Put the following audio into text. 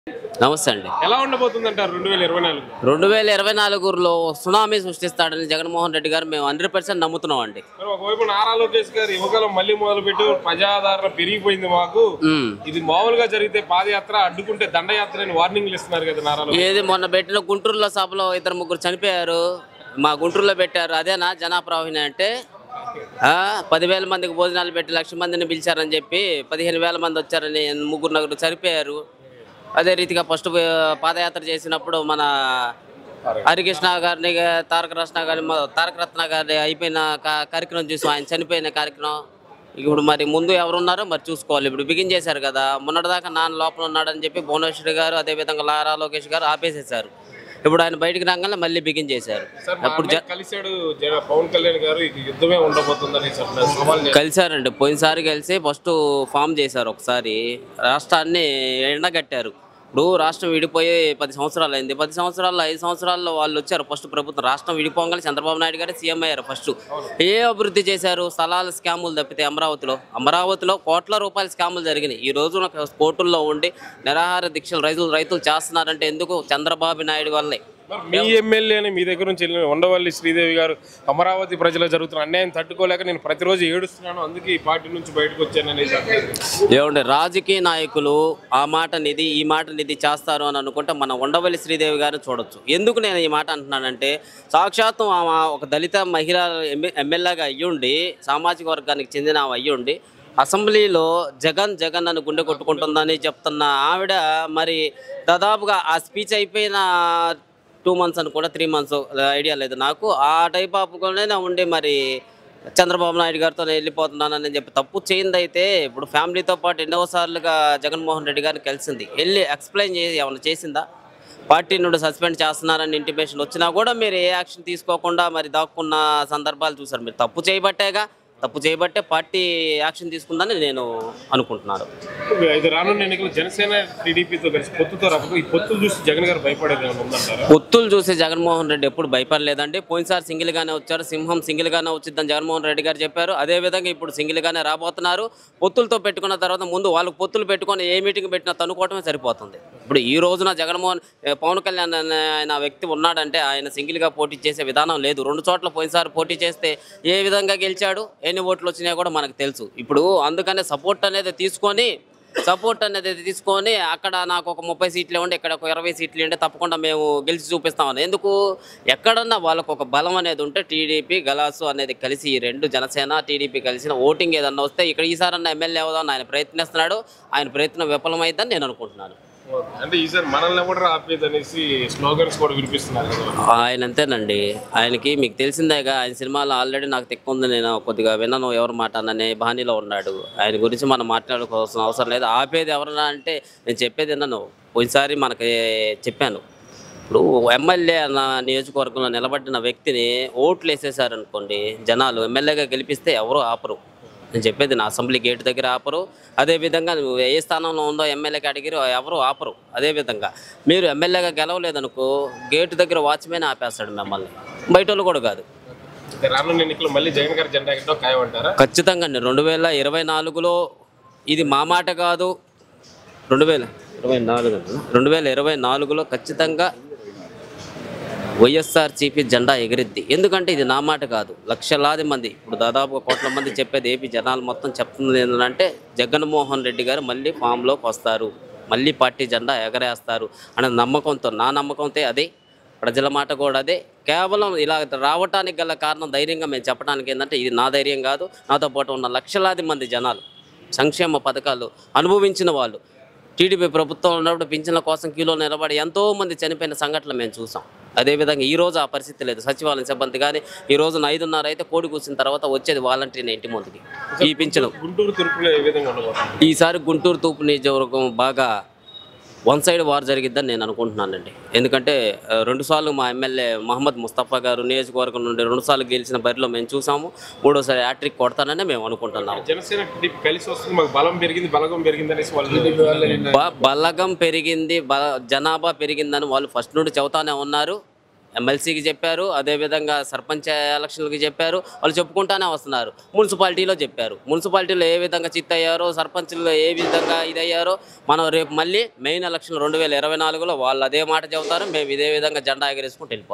నమస్తే అండి ఎలా ఉండబోతుంది అంటారు రెండు వేల ఇరవై నాలుగు రెండు వేల ఇరవై నాలుగులో సునామీ సృష్టిస్తాడని జగన్మోహన్ రెడ్డి గారు మేము హండ్రెడ్ పర్సెంట్ నమ్ముతున్నాం అండి మరి ఒకవైపు నారా లోకేష్ గారు యువకాలం మళ్ళీ మొదలు పెట్టి ప్రజాదరణ పెరిగిపోయింది మాకు మ్మ్. ఇది మామూలుగా జరిగితే పాదయాత్ర అడ్డుకుంటే దండయాత్ర అని వార్నింగ్లు ఇస్తున్నారు కదా నారా లోకేష్ ఏది మొన్న పెట్టిన గుంటూరులో సభలో ఇద్దరు ముగ్గురు చనిపోయారు మా గుంటూరులో పెట్టారు అదేనా జనాప్రవాహిని అంటే ఆ, పదివేల మందికి భోజనాలు పెట్టి లక్ష మందిని పిలిచారని చెప్పి పదిహేను వేల మంది వచ్చారని ముగ్గురు నలుగురు చనిపోయారు అదే రీతిగా ఫస్ట్ పాదయాత్ర చేసినప్పుడు మన హరికృష్ణ గారిని తారక రత్న గారి తారక రత్న గారి అయిపోయిన కా- కార్యక్రమం చూసి ఆయన చనిపోయిన కార్యక్రమం ఇప్పుడు మరి ముందు ఎవరున్నారో మరి చూసుకోవాలి ఇప్పుడు బిగిన్ చేశారు కదా మొన్నటిదాకా నాన్న లోపల ఉన్నాడని చెప్పి భువనేశ్వరి గారు అదేవిధంగా లారా లోకేష్ గారు ఆపేసేశారు ఇప్పుడు ఆయన బయటికి రాగానే మళ్ళీ బిగిన్ చేశారు సార్ మా అప్పుడు అన్నయ్య కలిశాడు జన- పవన్ కళ్యాణ్ గారు ఇది యుద్ధమే ఉండబోతుందని చెప్పిన సవాల్ చేశారు. కలిశారండి పోయినసారి కలిసి ఫస్ట్ ఫామ్ చేశారు ఒకసారి రాష్ట్రాన్ని ఎండగట్టారు ఇప్పుడు రాష్ట్రం విడిపోయి పది సంవత్సరాలు అయింది పది సంవత్సరాల్లో ఐదు సంవత్సరాల్లో వాళ్ళు వచ్చారు ఫస్ట్ ప్రభుత్వం రాష్ట్రం విడిపోగానే చంద్రబాబు నాయుడు గారే సీఎం అయ్యారు ఫస్ట్ ఏ అభివృద్ధి చేశారు స్థలాల స్కాములు తప్పితే అమరావతిలో అమరావతిలో కోట్ల రూపాయల స్కాములు జరిగినాయి ఈ రోజున కోర్టుల్లో ఉండి నిరాహార దీక్షలు రైతులు రైతులు చేస్తున్నారంటే ఎందుకు చంద్రబాబు నాయుడు వల్లే మరి మీ ఎమ్మెల్యేని మీ దగ్గర నుంచి వెళ్ళిన ఉండవల్లి శ్రీదేవి గారు అమరావతి ప్రజలకు జరుగుతున్న అన్యాయం తట్టుకోలేక నేను ప్రతిరోజు ఏడుస్తున్నాను అందుకే ఈ పార్టీ నుంచి బయటకు వచ్చానని చెప్పారు. ఏమండి రాజకీయ నాయకులు ఆ మాట నిధి ఈ మాట నిధి చేస్తారు అని అనుకుంటే మన ఉండవల్లి శ్రీదేవి గారిని చూడొచ్చు ఎందుకు నేను ఈ మాట అంటున్నానంటే సాక్షాత్తు ఆమె ఒక దళిత మహిళ ఎమ్మె- ఎమ్మెల్యేగా అయ్యుండి సామాజిక వర్గానికి చెందిన ఆమె అయ్యుండి అసెంబ్లీలో జగన్ జగన్ అని గుండె కొట్టుకుంటుందని చెప్తున్న ఆవిడ మరి దాదాపుగా ఆ స్పీచ్ అయిపోయిన టూ మంత్స్ అని కూడా త్రీ మంత్స్ ఐడియా లేదు నాకు ఆ టైప్ ఆఫ్ కూడా ఉండి మరి చంద్రబాబు నాయుడు గారితో నేను వెళ్ళిపోతున్నానని చెప్పి తప్పు చేయింది అయితే ఇప్పుడు ఫ్యామిలీతో పాటు ఎన్నోసార్లుగా జగన్మోహన్ రెడ్డి గారిని కలిసింది వెళ్ళి ఎక్స్ప్లెయిన్ చేసి ఏమైనా చేసిందా పార్టీ నుండి సస్పెండ్ చేస్తున్నారని ఇంటిమేషన్ వచ్చినా కూడా మీరు ఏ యాక్షన్ తీసుకోకుండా మరి దాక్కున్న సందర్భాలు చూసారు మీరు తప్పు చేయబట్టేగా తప్పు చేయబట్టే పార్టీ యాక్షన్ తీసుకుందని నేను అనుకుంటున్నాను ఇది రానున్న ఎన్నికలు జనసేన టీడీపీతో కలిసి పొత్తుతో రాకపోతే ఈ పొత్తులు చూసి జగన్ గారు భయపడేది ఏమైనా ఉందంటారా పొత్తులు చూసి జగన్మోహన్ రెడ్డి ఎప్పుడు భయపడలేదండి పోయినసారి సింగిల్ గానే వచ్చారు సింహం సింగిల్ గానే వచ్చిందని జగన్మోహన్ రెడ్డి గారు చెప్పారు అదే విధంగా ఇప్పుడు సింగిల్ గానే రాబోతున్నారు పొత్తులతో పెట్టుకున్న తర్వాత ముందు వాళ్ళకు పొత్తులు పెట్టుకొని ఏ మీటింగ్ పెట్టినా తనుకోవటమే సరిపోతుంది ఇప్పుడు ఈ రోజున జగన్మోహన్ ఏ, పవన్ కళ్యాణ్ అనే ఆయన వ్యక్తి ఉన్నాడంటే ఆయన సింగిల్ గా పోటీ చేసే విధానం లేదు రెండు చోట్ల పోయినసారి పోటీ చేస్తే ఏ విధంగా గెలిచాడు ఎన్ని ఓట్లు వచ్చినాయో కూడా మనకు తెలుసు ఇప్పుడు అందుకనే సపోర్ట్ అనేది తీసుకొని సపోర్ట్ అనేది తీసుకొని అక్కడ నాకు ఒక ముప్పై సీట్లు ఇవ్వండి ఇక్కడ ఒక ఇరవై సీట్లు ఇవ్వండి తప్పకుండా మేము గెలిచి చూపిస్తామని ఎందుకు ఎక్కడన్నా వాళ్ళకు ఒక బలం అనేది ఉంటే టీడీపీ గలాసు అనేది కలిసి ఈ రెండు జనసేన టీడీపీ కలిసిన ఓటింగ్ ఏదన్నా వస్తే ఇక్కడ ఈసారన్నా ఎమ్మెల్యే అవుదాం ఆయన ప్రయత్నిస్తున్నాడు ఆయన ప్రయత్నం విఫలమైందని నేను అనుకుంటున్నాను అంటే ఈసారి మనల్ని ఎవరు ఆపేది అనేసి స్లోగన్స్ కూడా వినిపిస్తున్నారు కదా ఆయన అంతేనండి ఆయనకి మీకు తెలిసిందేగా ఆయన సినిమాలో ఆల్రెడీ నాకు తెక్కు ఉంది నేను కొద్దిగా విన్నాను ఎవరు మాట అన్ననే బాణీలో ఉన్నాడు ఆయన గురించి మనం మాట్లాడుకోవాల్సిన అవసరం లేదు ఆపేది ఎవరన్నా అంటే నేను చెప్పేది విన్నాను పోయినసారి మనకి చెప్పాను ఇప్పుడు ఎమ్మెల్యే అన్న నియోజకవర్గంలో నిలబడిన వ్యక్తిని ఓట్లు వేసేసారనుకోండి జనాలు ఎమ్మెల్యేగా గెలిపిస్తే ఎవరు ఆపరు నేను చెప్పేది నా అసెంబ్లీ గేట్ దగ్గర ఆపరు అదేవిధంగా నువ్వు ఏ స్థానంలో ఉందో ఎమ్మెల్యే కేటగిరీ ఎవరు ఆపరు అదేవిధంగా మీరు ఎమ్మెల్యేగా గెలవలేదనుకో గేట్ దగ్గర వాచ్మెన్ ఆపేస్తాడు మిమ్మల్ని బయట వాళ్ళు కూడా కాదు అయితే రానున్న ఎన్నికలు మళ్ళీ జగన్ గారి జెండా ఎక్కడో ఖాయమంటారా ఖచ్చితంగా అండి రెండు వేల ఇరవై నాలుగులో ఇది మా మాట కాదు రెండు వేల ఇరవై నాలుగు రెండు వేల ఇరవై నాలుగులో ఖచ్చితంగా వైఎస్ఆర్ చీపీ జెండా ఎగిరిద్ది ఎందుకంటే ఇది నా మాట కాదు లక్షలాది మంది ఇప్పుడు దాదాపు కోట్ల మంది చెప్పేది ఏపీ జనాలు మొత్తం చెప్తుంది ఏంటంటే జగన్మోహన్ రెడ్డి గారు మళ్ళీ ఫామ్లోకి వస్తారు మళ్ళీ పార్టీ జెండా ఎగరేస్తారు అనే నమ్మకంతో నా నమ్మకంతో అదే ప్రజల మాట కూడా అదే కేవలం ఇలా రావటానికి గల కారణం ధైర్యంగా మేము చెప్పడానికి ఏంటంటే ఇది నా ధైర్యం కాదు నాతో పాటు ఉన్న లక్షలాది మంది జనాలు సంక్షేమ పథకాలు అనుభవించిన వాళ్ళు టీడీపీ ప్రభుత్వం ఉన్నప్పుడు పింఛన్ల కోసం క్యూలో నిలబడి ఎంతో మంది చనిపోయిన సంఘటనలు మేము చూసాం అదేవిధంగా ఈ రోజు ఆ పరిస్థితి లేదు సచివాలయం సిబ్బంది కానీ ఈ రోజున ఐదున్నర అయితే కోడి కూసిన తర్వాత వచ్చేది వాలంటీర్ ఇంటి ముందుకి ఈ పింఛను గుంటూరు తిరుపతిలో ఏ విధంగా ఉండబోతుంది ఈసారి గుంటూరు తూపు నియోజకవర్గం బాగా వన్ సైడ్ వార్ జరిగిద్దని నేను అనుకుంటున్నానండి ఎందుకంటే ఆ, రెండుసార్లు మా ఎమ్మెల్యే మహమ్మద్ ముస్తఫా గారు నియోజకవర్గం నుండి రెండుసార్లు గెలిచిన బరిలో మేము చూసాము మూడోసారి హ్యాట్రిక్ కొడతానని మేము అనుకుంటున్నాము జనసేన టీడీపీ కలిసి వస్తుంది మాకు బలం పెరిగింది బలగం పెరిగింది అనేసి వాళ్ళు బ- బలగం పెరిగింది బల జనాభా పెరిగిందని వాళ్ళు ఫస్ట్ నుండి చెబుతానే ఉన్నారు ఎమ్మెల్సీకి చెప్పారు అదేవిధంగా సర్పంచ్ ఎలక్షన్లకి చెప్పారు వాళ్ళు చెప్పుకుంటానే వస్తున్నారు మున్సిపాలిటీలో చెప్పారు మున్సిపాలిటీలో ఏ విధంగా చిత్ అయ్యారో సర్పంచ్లో ఏ విధంగా ఇదయ్యారో మనం రేపు మళ్ళీ మెయిన్ ఎలక్షన్ రెండు వేల ఇరవై నాలుగులో వాళ్ళు అదే మాట చెబుతారు మేము ఇదే విధంగా జెండా ఎగరేసుకుంటూ వెళ్ళిపోతాం